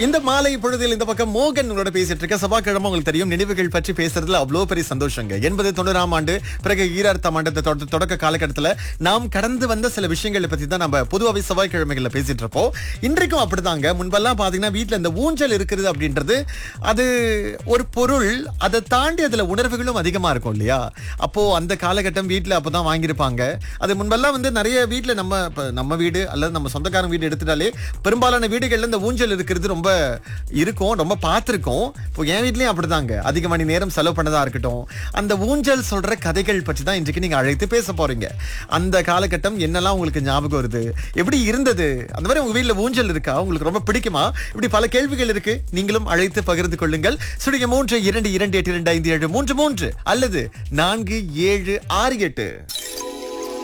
இந்த மாலை பொழுதில் இந்த பக்கம் மோகன் உங்களோட பேசிட்டு இருக்க செவ்வாய்க்கிழமை உங்களுக்கு தெரியும் நினைவுகள் பற்றி பேசுறதுல அவ்வளோ பெரிய சந்தோஷங்க எண்பது தொண்ணூறாம் ஆண்டு பிறகு ஈராயிரத்தாம் ஆண்டு இந்த தொட- தொடக்க காலகட்டத்துல நாம் கடந்து வந்த சில விஷயங்களை பத்தி தான் நம்ம பொதுவாகவே செவ்வாய்க்கிழமைகள்ல பேசிட்டு இருப்போம் இன்றைக்கும் அப்படிதாங்க முன்பெல்லாம் பாத்தீங்கன்னா வீட்ல இந்த ஊஞ்சல் இருக்கிறது அப்படின்றது அது ஒரு பொருள் அதை தாண்டி அதுல உணர்வுகளும் அதிகமா இருக்கும் இல்லையா அப்போ அந்த காலகட்டம் வீட்ல அப்பதான் வாங்கியிருப்பாங்க அது முன்பெல்லாம் வந்து நிறைய வீட்ல நம்ம இப்ப நம்ம வீடு அல்லது நம்ம சொந்தக்காரங்க வீடு எடுத்துட்டாலே பெரும்பாலான வீடுகள்ல இந்த ஊஞ்சல் இருக்கிறது ரொம்ப இருக்கும் ரொம்ப பார்த்திருக்கோம் இப்போ என் வீட்லயும் அப்படிதாங்க அதிக மணி நேரம் செலவு பண்ணதா இருக்கட்டும் அந்த ஊஞ்சல் சொல்ற கதைகள் பற்றி தான் இன்றைக்கு நீங்க அழைத்து பேச போறீங்க அந்த காலகட்டம் என்னெல்லாம் உங்களுக்கு ஞாபகம் வருது எப்படி இருந்தது அந்த மாதிரி உங்க வீட்ல ஊஞ்சல் இருக்கா உங்களுக்கு ரொம்ப பிடிக்குமா இப்படி பல கேள்விகள் இருக்கு நீங்களும் அழைத்து பகிர்ந்து கொள்ளுங்கள் சுடிய மூன்று இரண்டு இரண்டு எட்டு இரண்டு ஐந்து ஏழு மூன்று மூன்று அல்லது நான்கு ஏழு ஆறு எட்டு